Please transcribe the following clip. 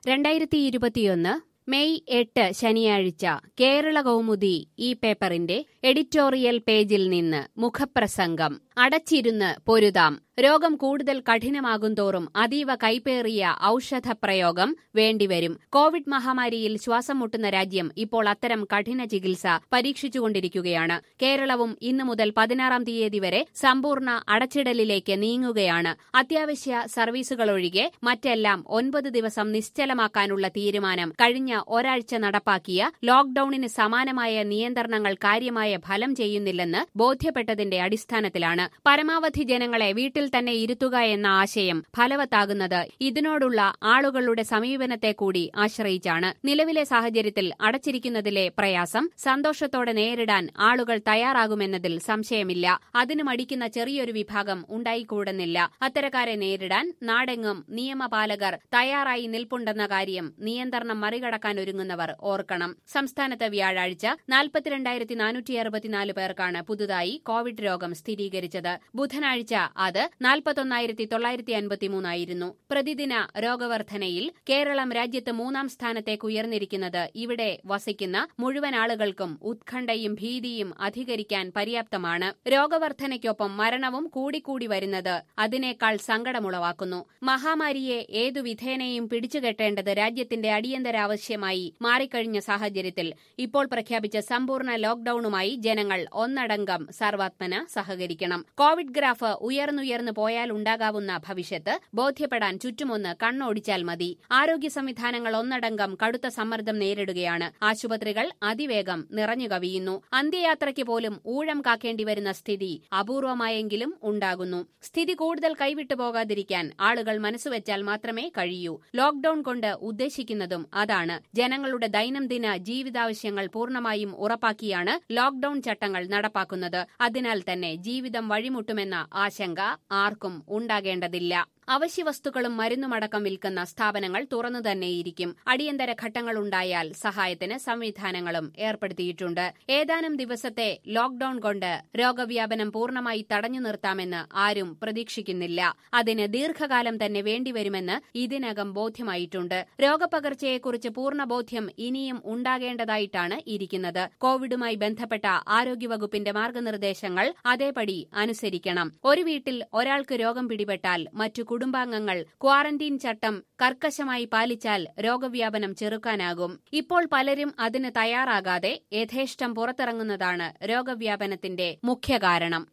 രണ്ടായിരത്തി ഇരുപത്തിയൊന്ന് മെയ് എട്ട് ശനിയാഴ്ച കേരള കൗമുദി ഈ പേപ്പറിന്റെ എഡിറ്റോറിയൽ പേജിൽ നിന്ന് മുഖപ്രസംഗം അടച്ചിരുന്ന് പൊരുതാം രോഗം കൂടുതൽ കഠിനമാകുന്തോറും അതീവ കൈപ്പേറിയ ഔഷധപ്രയോഗം വേണ്ടിവരും കോവിഡ് മഹാമാരിയിൽ ശ്വാസം മുട്ടുന്ന രാജ്യം ഇപ്പോൾ അത്തരം കഠിന ചികിത്സ പരീക്ഷിച്ചുകൊണ്ടിരിക്കുകയാണ് കേരളവും ഇന്നു മുതൽ പതിനാറാം തീയതി വരെ സമ്പൂർണ്ണ അടച്ചിടലിലേക്ക് നീങ്ങുകയാണ് അത്യാവശ്യ സർവീസുകളൊഴികെ മറ്റെല്ലാം ഒൻപത് ദിവസം നിശ്ചലമാക്കാനുള്ള തീരുമാനം കഴിഞ്ഞ ഒരാഴ്ച നടപ്പാക്കിയ ലോക്ഡൌണിന് സമാനമായ നിയന്ത്രണങ്ങൾ കാര്യമായ ഫലം ചെയ്യുന്നില്ലെന്ന് ബോധ്യപ്പെട്ടതിന്റെ അടിസ്ഥാനത്തിലാണ് പരമാവധി ജനങ്ങളെ വീട്ടിൽ തന്നെ ഇരുത്തുക എന്ന ആശയം ഫലവത്താകുന്നത് ഇതിനോടുള്ള ആളുകളുടെ സമീപനത്തെ കൂടി ആശ്രയിച്ചാണ് നിലവിലെ സാഹചര്യത്തിൽ അടച്ചിരിക്കുന്നതിലെ പ്രയാസം സന്തോഷത്തോടെ നേരിടാൻ ആളുകൾ തയ്യാറാകുമെന്നതിൽ സംശയമില്ല അതിന് മടിക്കുന്ന ചെറിയൊരു വിഭാഗം ഉണ്ടായിക്കൂടുന്നില്ല അത്തരക്കാരെ നേരിടാൻ നാടെങ്ങും നിയമപാലകർ തയ്യാറായി നിൽപ്പുണ്ടെന്ന കാര്യം നിയന്ത്രണം മറികടക്കാൻ ഒരുങ്ങുന്നവർ ഓർക്കണം സംസ്ഥാനത്ത് വ്യാഴാഴ്ച നാൽപ്പത്തിരണ്ടായിരത്തി നാനൂറ്റി അറുപത്തിനാല് പേർക്കാണ് പുതുതായി കോവിഡ് രോഗം സ്ഥിരീകരിച്ചത് ബുധനാഴ്ച അത് നാൽപ്പത്തൊന്നായിരത്തി തൊള്ളായിരത്തി അൻപത്തിമൂന്നായിരുന്നു പ്രതിദിന രോഗവർധനയിൽ കേരളം രാജ്യത്ത് മൂന്നാം സ്ഥാനത്തേക്ക് ഉയർന്നിരിക്കുന്നത് ഇവിടെ വസിക്കുന്ന മുഴുവൻ ആളുകൾക്കും ഉത്കണ്ഠയും ഭീതിയും അധികരിക്കാൻ പര്യാപ്തമാണ് രോഗവർധനയ്ക്കൊപ്പം മരണവും കൂടിക്കൂടി വരുന്നത് അതിനേക്കാൾ സങ്കടമുളവാക്കുന്നു മഹാമാരിയെ ഏതു വിധേനയും പിടിച്ചുകെട്ടേണ്ടത് രാജ്യത്തിന്റെ അടിയന്തരാവശ്യമായി മാറിക്കഴിഞ്ഞ സാഹചര്യത്തിൽ ഇപ്പോൾ പ്രഖ്യാപിച്ച സമ്പൂർണ്ണ ലോക്ഡൌണുമായി ജനങ്ങൾ ഒന്നടങ്കം സർവാത്മന സഹകരിക്കണം കോവിഡ് ഗ്രാഫ് ഉയർന്നുയർന്നു പോയാൽ ഉണ്ടാകാവുന്ന ഭവിഷ്യത്ത് ബോധ്യപ്പെടാൻ ചുറ്റുമൊന്ന് കണ്ണോടിച്ചാൽ മതി ആരോഗ്യ സംവിധാനങ്ങൾ ഒന്നടങ്കം കടുത്ത സമ്മർദ്ദം നേരിടുകയാണ് ആശുപത്രികൾ അതിവേഗം നിറഞ്ഞു കവിയുന്നു അന്ത്യയാത്രയ്ക്ക് പോലും ഊഴം കാക്കേണ്ടി വരുന്ന സ്ഥിതി അപൂർവമായെങ്കിലും ഉണ്ടാകുന്നു സ്ഥിതി കൂടുതൽ കൈവിട്ടു പോകാതിരിക്കാൻ ആളുകൾ മനസ്സുവെച്ചാൽ മാത്രമേ കഴിയൂ ലോക്ഡൌൺ കൊണ്ട് ഉദ്ദേശിക്കുന്നതും അതാണ് ജനങ്ങളുടെ ദൈനംദിന ജീവിതാവശ്യങ്ങൾ പൂർണ്ണമായും ഉറപ്പാക്കിയാണ് ലോക്ഡൌൺ ചട്ടങ്ങൾ നടപ്പാക്കുന്നത് അതിനാൽ തന്നെ ജീവിതം വഴിമുട്ടുമെന്ന ആശങ്ക ആർക്കും ഉണ്ടാകേണ്ടതില്ല അവശ്യവസ്തുക്കളും മരുന്നുമടക്കം വിൽക്കുന്ന സ്ഥാപനങ്ങൾ തുറന്നു തന്നെയിരിക്കും അടിയന്തര ഘട്ടങ്ങളുണ്ടായാൽ സഹായത്തിന് സംവിധാനങ്ങളും ഏർപ്പെടുത്തിയിട്ടുണ്ട് ഏതാനും ദിവസത്തെ ലോക്ഡൌൺ കൊണ്ട് രോഗവ്യാപനം പൂർണ്ണമായി തടഞ്ഞു നിർത്താമെന്ന് ആരും പ്രതീക്ഷിക്കുന്നില്ല അതിന് ദീർഘകാലം തന്നെ വേണ്ടിവരുമെന്ന് ഇതിനകം ബോധ്യമായിട്ടുണ്ട് രോഗപകർച്ചയെക്കുറിച്ച് പൂർണ്ണ ബോധ്യം ഇനിയും ഉണ്ടാകേണ്ടതായിട്ടാണ് ഇരിക്കുന്നത് കോവിഡുമായി ബന്ധപ്പെട്ട ആരോഗ്യവകുപ്പിന്റെ മാർഗനിർദ്ദേശങ്ങൾ അതേപടി അനുസരിക്കണം ഒരു വീട്ടിൽ ഒരാൾക്ക് രോഗം പിടിപെട്ടാൽ മറ്റു കുടുംബാംഗങ്ങൾ ക്വാറന്റീൻ ചട്ടം കർക്കശമായി പാലിച്ചാൽ രോഗവ്യാപനം ചെറുക്കാനാകും ഇപ്പോൾ പലരും അതിന് തയ്യാറാകാതെ യഥേഷ്ടം പുറത്തിറങ്ങുന്നതാണ് രോഗവ്യാപനത്തിന്റെ മുഖ്യ കാരണം